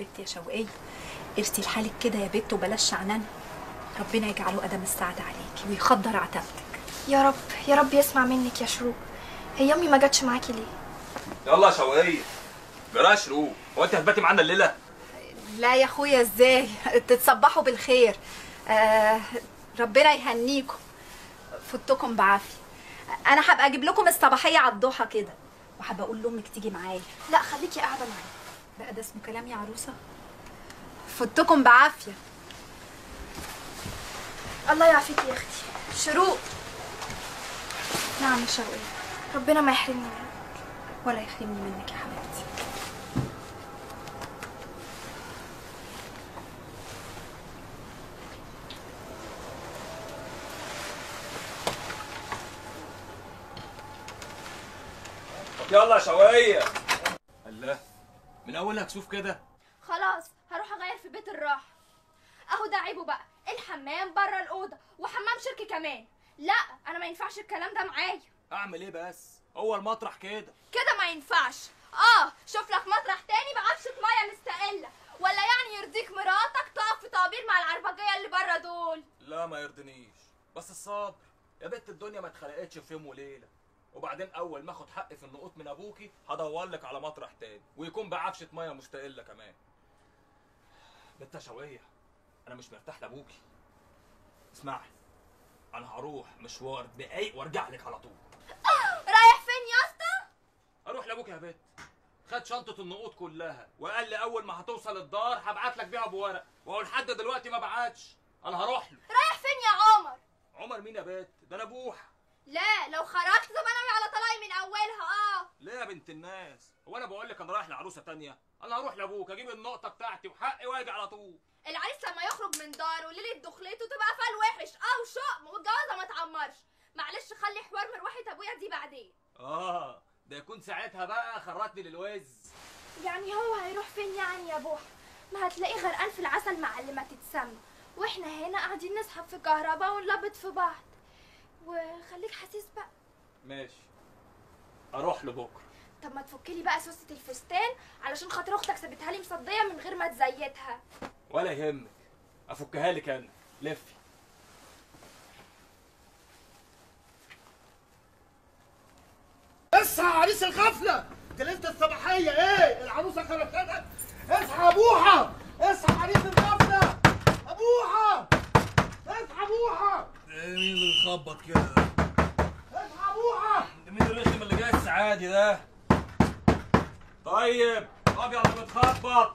بت يا شوقية ارسي لحالك كده يا بت وبلاش شعنان ربنا يجعله قدم السعادة عليكي ويخضر عتبتك يا رب يا رب يسمع منك يا شروق هي امي ما جاتش معاكي ليه يلا يا شوقية جراها شروق هو انت هتباتي معانا الليله لا يا اخويا ازاي تتصبحوا بالخير آه ربنا يهنيكم فوتكم بعافيه انا هبقى اجيب لكم الصباحيه على الضحى كده وهبقى اقول لامك تيجي معايا لا خليكي قاعده معايا بقى ده اسمه كلام يا عروسه فوتكم بعافيه الله يعافيكي يا اختي شروق نعم يا شوقية ربنا ما يحرمني منك ولا يحرمني منك يا حبيبتي طب يلا يا شوقية الله من اولها كسوف كده خلاص هروح اغير في بيت الراحه اهو ده عيبه بقى الحمام بره الاوضه وحمام شركه كمان لا انا ما ينفعش الكلام ده معايا اعمل ايه بس هو المطرح كده كده ما ينفعش اه شوف لك مطرح تاني بعفشه ميه مستقله ولا يعني يرضيك مراتك تقف في طوابير مع العربجيه اللي بره دول لا ما يرضنيش بس الصبر يا بنت الدنيا ما اتخلقتش في يوم وليله وبعدين اول ما اخد حقي في النقوط من ابوكي هدور لك على مطرح تاني ويكون بعفشه ميه مستقله كمان بنت يا شوقية انا مش مرتاح لابوكي اسمعي انا هروح مشوار دقايق وارجع لك على طول رايح فين يا اسطى اروح لابوك يا بت خد شنطة النقود كلها وقال لي اول ما هتوصل الدار هبعت لك بيها بورق وهو لحد دلوقتي ما بعتش انا هروح له رايح فين يا عمر عمر مين يا بت ده انا بوحة لا لو خرجت طب انا على طلاقي من اولها اه ليه يا بنت الناس هو انا بقول لك انا رايح لعروسة تانية انا هروح لابوك اجيب النقطة بتاعتي وحقي واجي على طول العريس لما يخرج من داره وليله دخلته تبقى فال وحش اه وشقم والجوازه ما تعمرش معلش خلي حوار مروحه ابويا دي بعدين اه ده يكون ساعتها بقى خرجني للوز يعني هو هيروح فين يعني يا بوح ما هتلاقيه غرقان في العسل مع اللي ما تتسمى واحنا هنا قاعدين نسحب في كهرباء ونلبط في بعض وخليك حسيس بقى ماشي اروح له بكره طب ما تفكلي بقى سوسة الفستان علشان خاطر اختك سابتها لي مصديه من غير ما تزيتها ولا يهمك افكها لك انا لفي اصحى يا عريس الغفلة دي ليلة الصباحية ايه العروسة خرجتك اصحى يا ابوحة اصحى يا عريس الغفلة ابوحة اصحى ابوحة مين اللي يخبط كده اصحى ابوحة ده مين الرخم اللي جاي السعادي ده طيب ابيض بتخبط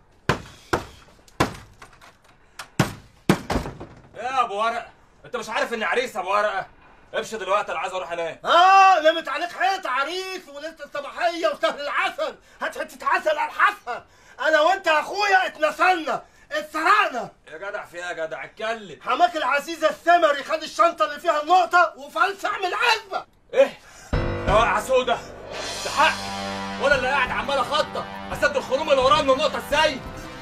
يا ابو ورقه انت مش عارف اني عريس ابو ورقه امشي دلوقتي انا عايز اروح انام اه نمت عليك حيط عريس وليلة الصباحية وسهل العسل هات حتة عسل الحسها انا وانت يا اخويا اتنسلنا اتسرقنا يا جدع في ايه يا جدع اتكلم حماك العزيز السمري خد الشنطة اللي فيها النقطة وفلس اعمل عزبة ايه يا واقعه سودا ده حقي وانا اللي قاعد عمال اخطط اسد الخروم اللي ورايا من النقطه ازاي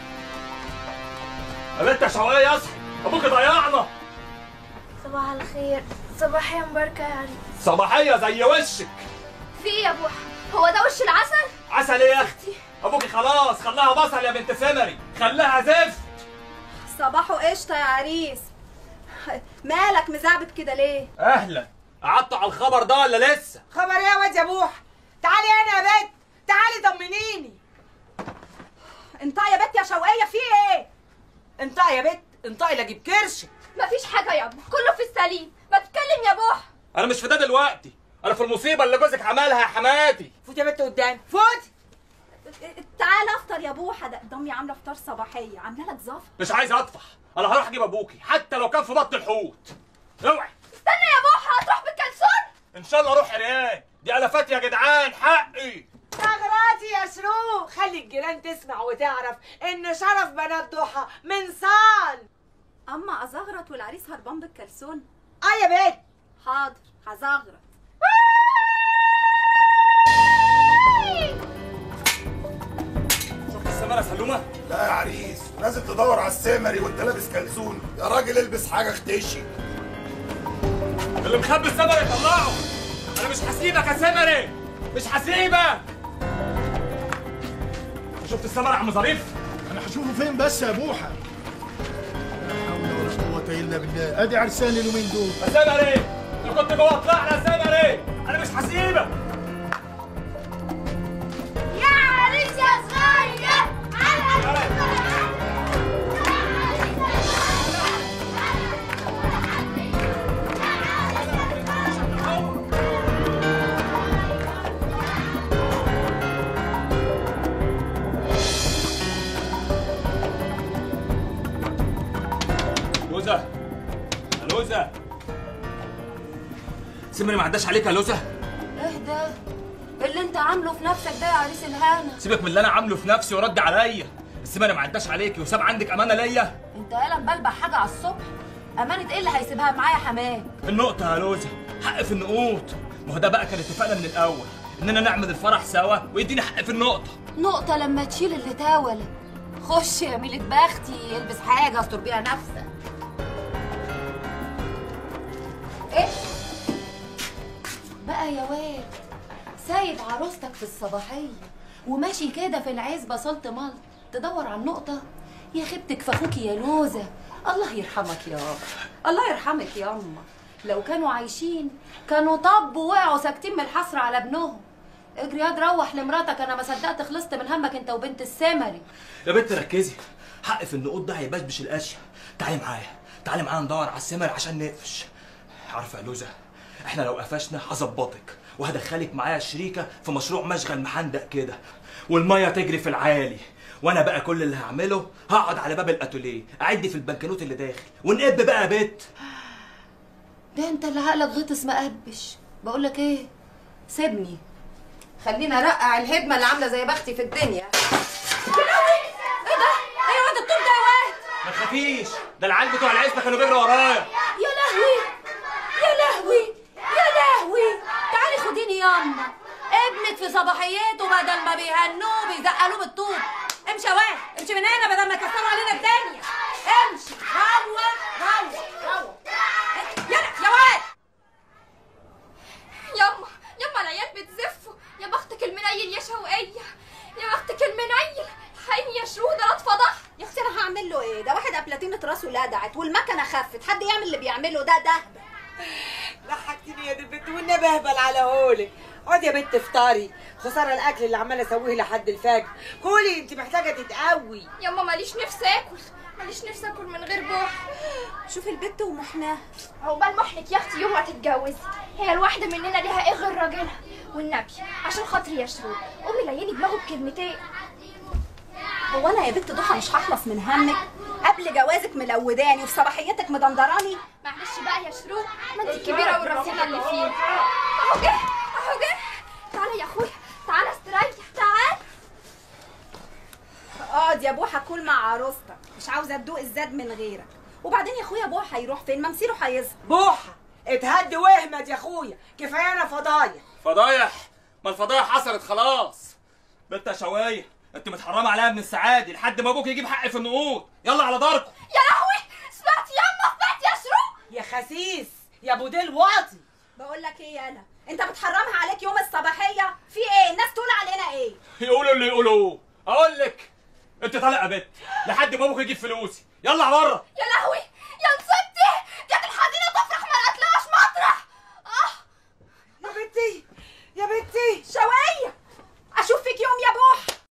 يا بنت يا شوقية اصحى ابوك ضيعنا صباح الخير صباحية مباركة يا عريس صباحيه زي وشك في ايه يا بوح هو ده وش العسل عسل ايه يا اختي ابوكي خلاص خلاها بصل يا بنت سمري خلاها زفت صباحو قشطه يا عريس مالك مزعبط كده ليه اهلا قعدتوا على الخبر ده ولا لسه خبر ايه يا واد يا بوح تعالي هنا يا بنت تعالي طمنيني انت يا بت يا شوقيه في ايه انطقي يا بنت انطقي لا اجيب كرشك مفيش حاجه يابا كله في السليم ما تتكلم يا بوح انا مش في ده دلوقتي انا في المصيبه اللي جوزك عملها يا حماتي فوتي يا بنت قدامي فوتي تعال افطر يا بوحه ده ضمي عامله فطار صباحيه عامله لك زفر مش عايز اطفح انا هروح اجيب ابوكي حتى لو كان في بطن الحوت اوعي استنى يا بوح هتروح بالكلسون ان شاء الله اروح عريان دي الافات يا جدعان حقي ثغراتي يا شروق خلي الجيران تسمع وتعرف ان شرف بنات ضحى من صان اما ازغرط والعريس هربان بالكلسون اه يا بنت حاضر هزغرط شفت السمانه سلومه لا يا عريس لازم تدور على السمري وانت لابس كلسون يا راجل البس حاجه اختشي اللي مخبي السمر يطلعه انا مش هسيبك يا سمري مش هسيبك شفت السمر يا عم ظريف انا هشوفه فين بس يا بوحه لا حول ولا قوه الا بالله ادي عرسان اليومين دول سامر ايه؟ انت كنت جوه طلع يا سامر ايه؟ انا مش هسيبك يا عريس يا صغير على لوزة يا لوزة سمري ما عداش عليك يا لوزة اهدى اللي انت عامله في نفسك ده يا عريس الهانة سيبك من اللي انا عامله في نفسي ورد عليا السمري ما عداش عليكي وساب عندك امانه ليا انت يالا مبلبع حاجة على الصبح امانة ايه اللي هيسيبها معايا حمام النقطة يا لوزة حق في النقوط ما هو ده بقى كان اتفقنا من الأول إننا نعمل الفرح سوا ويديني حق في النقطة نقطة لما تشيل اللي تاولة خش يا ميلة بختي البس حاجة استر بيها نفسك ايه بقى يا واد سايب عروستك في الصباحية وماشي كده في العزبة صلت ملط تدور على النقطة يا خيبتك في اخوكي يا لوزة الله يرحمك يا الله يرحمك يا أمه لو كانوا عايشين كانوا طبوا وقعوا ساكتين من الحسرة على ابنهم اجري يا روح لمراتك انا ما صدقت خلصت من همك انت وبنت السمري يا بنت ركزي حق في النقوط ده هيبشبش الاشياء تعالي معايا تعالي معايا ندور على السمر عشان نقفش عارفة يا لوزة احنا لو قفشنا هظبطك وهدخلك معايا شريكة في مشروع مشغل محندق كده والمية تجري في العالي وانا بقى كل اللي هعمله هقعد على باب الاتوليه اعد في البنكنوت اللي داخل ونقب بقى يا بت ده انت اللي عقلك غطس مقبش بقول لك ايه سيبني خلينا ارقع الهدمه اللي عامله زي بختي في الدنيا ايه ده ايه واد الطوب ده يا واد ما تخافيش ده العيال بتوع العزبة كانوا بيجروا ورايا يا لهوي يا لهوي يا لهوي تعالي خديني ياما ابنك في صباحيته بدل ما بيهنوه بيزقلوه بالطوب امشي يا واد امشي من هنا بدل ما يكسروا علينا الدنيا امشي روح روح روح يلا يا واد يما يما العيال بتزفوا يا بختك المنيل يا شوقية يا بختك المنيل حقيقي يا شروق ده انا اتفضحت يا اختي انا هعمل له ايه ده واحد ابلاتينة راسه لدعت والمكنه خفت حد يعمل اللي بيعمله ده ده ضحكتني يا دي البنت والنبي اهبل على هولك اقعدي يا بنت افطري خساره الاكل اللي عماله اسويه لحد الفجر كلي انت محتاجه تتقوي يما ماليش نفسي اكل ماليش نفسي اكل من غير بوح شوفي البت ومحناها عقبال محنك يا اختي يوم ما تتجوزي هي الواحده مننا ليها ايه غير راجلها والنبي عشان خاطري يا شروق امي ليني دماغه بكلمتين هو انا يا بنت ضحى مش هخلص من همك قبل جوازك ملوداني وفي صباحيتك مدندراني معلش بقى يا شروق ما انت الكبيره والرصينه اللي فينا اهو جه اهو جه تعالى يا اخويا تعالى استريح تعال اقعد يا بوحه كل مع عروستك مش عاوزه تدوق الزاد من غيرك وبعدين يا اخويا بوحه هيروح فين ما مصيره هيظهر بوحه اتهد واهمد يا اخويا كفايه انا فضايح فضايح ما الفضايح حصلت خلاص بنت يا شوايه انت متحرمه عليها من السعادي لحد ما ابوك يجيب حق في النقود يلا على داركم يا لهوي سمعت ياما سمعت يا شروق يا خسيس يا ابو ديل واطي بقول لك ايه يالا انت بتحرمها عليك يوم الصباحيه في ايه الناس تقول علينا ايه يقولوا اللي يقولوه اقول لك انت طالع يا بت لحد ما ابوك يجيب فلوسي يلا بره يا لهوي يا نصيبتي كانت الحزينه تفرح ما لقتلهاش مطرح اه يا بنتي يا بنتي شويه اشوف فيك يوم يا بوح